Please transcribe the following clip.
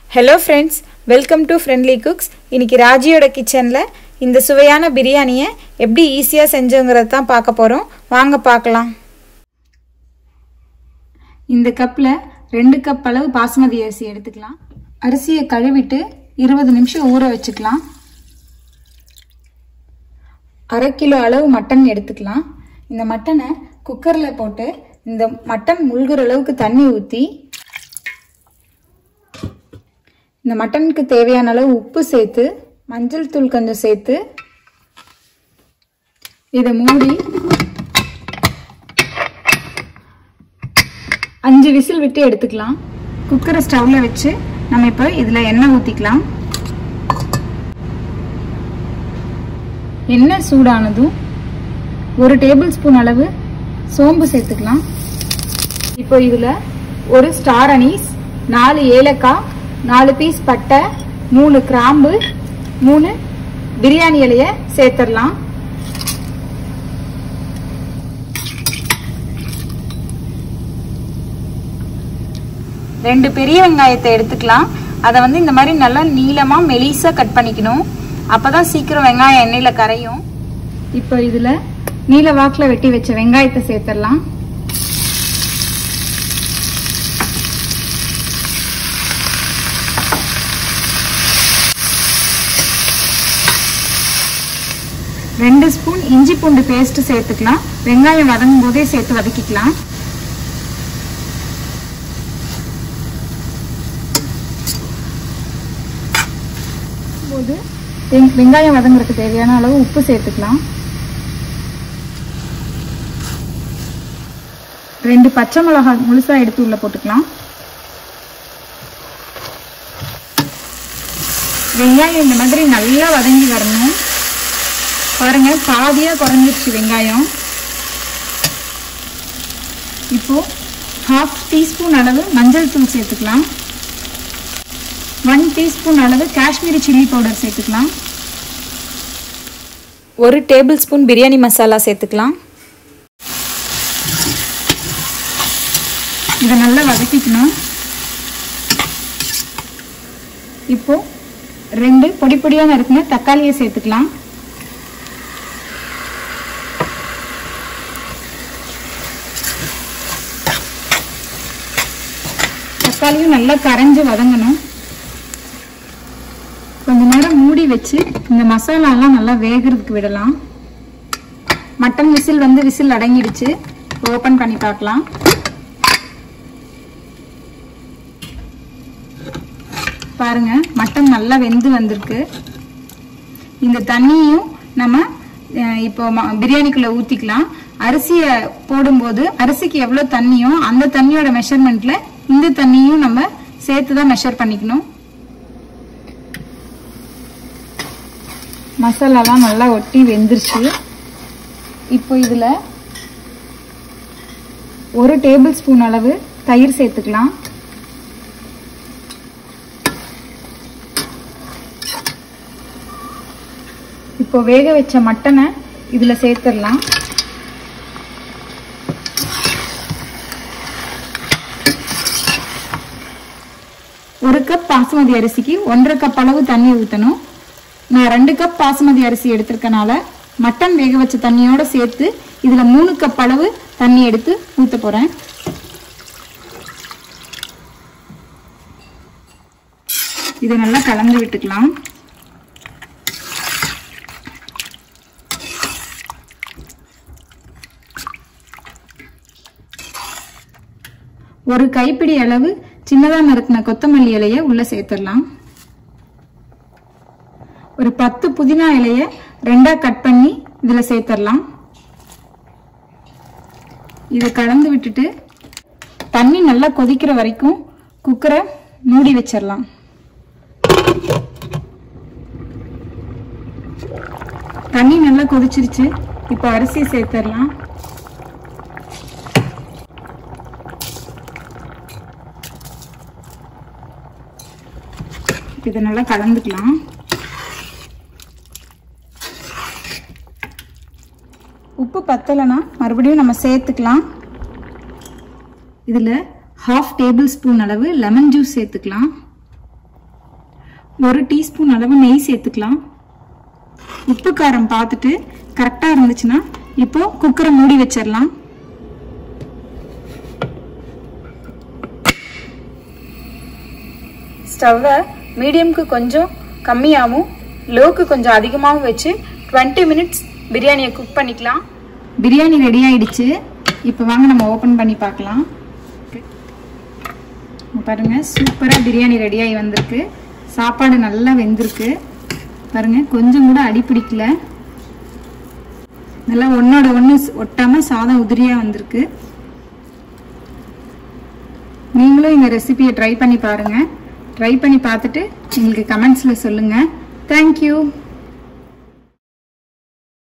hello friends welcome to friendly cooks இன்னைக்கு ராஜியோட கிச்சனில் இந்த சுவையான பிரியாணியை எப்படி ஈஸியாக செஞ்சோங்கிறது தான் பார்க்க போகிறோம் வாங்க பார்க்கலாம் இந்த கப்பில் ரெண்டு கப் அளவு பாசுமதி அரிசி எடுத்துக்கலாம் அரிசியை கழுவிட்டு இருபது நிமிஷம் ஊற வச்சுக்கலாம் அரை கிலோ அளவு மட்டன் எடுத்துக்கலாம் இந்த மட்டனை குக்கரில் போட்டு இந்த மட்டன் முழுகிற அளவுக்கு தண்ணி ஊற்றி இந்த மட்டனுக்கு தேவையான அளவு உப்பு சேர்த்து மஞ்சள் தூள் கொஞ்சம் சேர்த்து இதை மூடி அஞ்சு விசில் விட்டு எடுத்துக்கலாம் குக்கரை ஸ்டவ்ல வச்சு நம்ம இப்போ இதில் எண்ணெய் ஊற்றிக்கலாம் எண்ணெய் சூடானதும் ஒரு டேபிள் ஸ்பூன் அளவு சோம்பு சேர்த்துக்கலாம் இப்போ இதில் ஒரு ஸ்டார் அனீஸ் நாலு ஏலக்காய் நாலு பீஸ் பட்டை மூணு கிராம்பு மூணு பிரியாணி இலையை சேர்த்துடலாம் ரெண்டு பெரிய வெங்காயத்தை எடுத்துக்கலாம் அதை வந்து இந்த மாதிரி நல்லா நீளமாக மெலிசாக கட் பண்ணிக்கணும் அப்போ தான் சீக்கிரம் வெங்காயம் எண்ணெயில் கரையும் இப்போ இதில் நீல வாக்கில் வெட்டி வச்ச வெங்காயத்தை சேர்த்துடலாம் ரெண்டு ஸ்பூன் இஞ்சி பூண்டு பேஸ்ட் சேர்த்துக்கலாம் வெங்காயம் வதங்கும் போதே சேர்த்து வதக்கிக்கலாம் போது வெங்காயம் வதங்குறதுக்கு தேவையான அளவு உப்பு சேர்த்துக்கலாம் ரெண்டு பச்சை மிளகாய் முழுசா எடுத்து உள்ள போட்டுக்கலாம் வெங்காயம் இந்த மாதிரி நல்லா வதங்கி வரணும் பாருங்க பாதியா குறைஞ்சிருச்சு வெங்காயம் இப்போ ஹாஃப் டீஸ்பூன் அளவு மஞ்சள் தூள் சேர்த்துக்கலாம் ஒன் டீஸ்பூன் அளவு காஷ்மீரி சில்லி பவுடர் சேர்த்துக்கலாம் ஒரு டேபிள் ஸ்பூன் பிரியாணி மசாலா சேர்த்துக்கலாம் இதை நல்லா வதக்கிக்கணும் இப்போ ரெண்டு பொடி பொடியாக நறுக்குன தக்காளியை சேர்த்துக்கலாம் தக்காளியும் நல்லா கரைஞ்சு வதங்கணும் கொஞ்ச நேரம் மூடி வச்சு இந்த மசாலாலாம் நல்லா வேகிறதுக்கு விடலாம் மட்டன் விசில் வந்து விசில் அடங்கிடுச்சு ஓப்பன் பண்ணி பார்க்கலாம் பாருங்க மட்டன் நல்லா வெந்து வந்திருக்கு இந்த தண்ணியும் நம்ம இப்போ பிரியாணிக்குள்ள ஊற்றிக்கலாம் அரிசியை போடும்போது அரிசிக்கு எவ்வளோ தண்ணியோ அந்த தண்ணியோட மெஷர்மெண்ட்ல இந்த தண்ணியும் நம்ம சேர்த்து தான் மெஷர் பண்ணிக்கணும் மசாலாலாம் நல்லா ஒட்டி வெந்துருச்சு இப்போ இதில் ஒரு டேபிள் ஸ்பூன் அளவு தயிர் சேர்த்துக்கலாம் இப்போ வேக வச்ச மட்டனை இதில் சேர்த்துடலாம் ஒரு கப் பாசுமதி அரிசிக்கு ஒன்றரை கப் அளவு தண்ணி ஊற்றணும் நான் ரெண்டு கப் பாசுமதி அரிசி எடுத்திருக்கனால மட்டன் வேக வச்ச தண்ணியோட சேர்த்து இதுல மூணு கப் அளவு தண்ணி எடுத்து ஊத்த போறேன் இதை நல்லா கலந்து விட்டுக்கலாம் ஒரு கைப்பிடி அளவு சின்னதா நறுக்கின கொத்தமல்லி இலைய உள்ள சேர்த்துடலாம் ஒரு பத்து புதினா இலைய ரெண்டா கட் பண்ணி இதுல சேர்த்துடலாம் இதை கலந்து விட்டுட்டு தண்ணி நல்லா கொதிக்கிற வரைக்கும் குக்கரை மூடி வச்சிடலாம் தண்ணி நல்லா கொதிச்சிருச்சு இப்போ அரிசி சேர்த்துடலாம் இதை நல்லா கலந்துக்கலாம் உப்பு பத்தலைன்னா மறுபடியும் நம்ம சேர்த்துக்கலாம் இதில் ஹாஃப் டேபிள் ஸ்பூன் அளவு லெமன் ஜூஸ் சேர்த்துக்கலாம் ஒரு டீஸ்பூன் அளவு நெய் சேர்த்துக்கலாம் உப்பு காரம் பார்த்துட்டு கரெக்டாக இருந்துச்சுன்னா இப்போ குக்கரை மூடி வச்சிடலாம் ஸ்டவ்வை மீடியம்க்கு கொஞ்சம் கம்மியாகவும் லோக்கு கொஞ்சம் அதிகமாகவும் வச்சு டுவெண்ட்டி மினிட்ஸ் பிரியாணியை குக் பண்ணிக்கலாம் பிரியாணி ரெடி ஆயிடுச்சு இப்போ வாங்க நம்ம ஓப்பன் பண்ணி பார்க்கலாம் இங்க பாருங்க சூப்பராக பிரியாணி ரெடியாகி வந்திருக்கு சாப்பாடு நல்லா வெந்திருக்கு பாருங்க கொஞ்சம் கூட அடி பிடிக்கல நல்லா ஒன்னோட ஒன்று ஒட்டாம சாதம் உதிரியா வந்திருக்கு நீங்களும் இந்த ரெசிபியை ட்ரை பண்ணி பாருங்க ட்ரை பண்ணி பார்த்துட்டு எங்களுக்கு கமெண்ட்ஸில் சொல்லுங்க தேங்க்யூ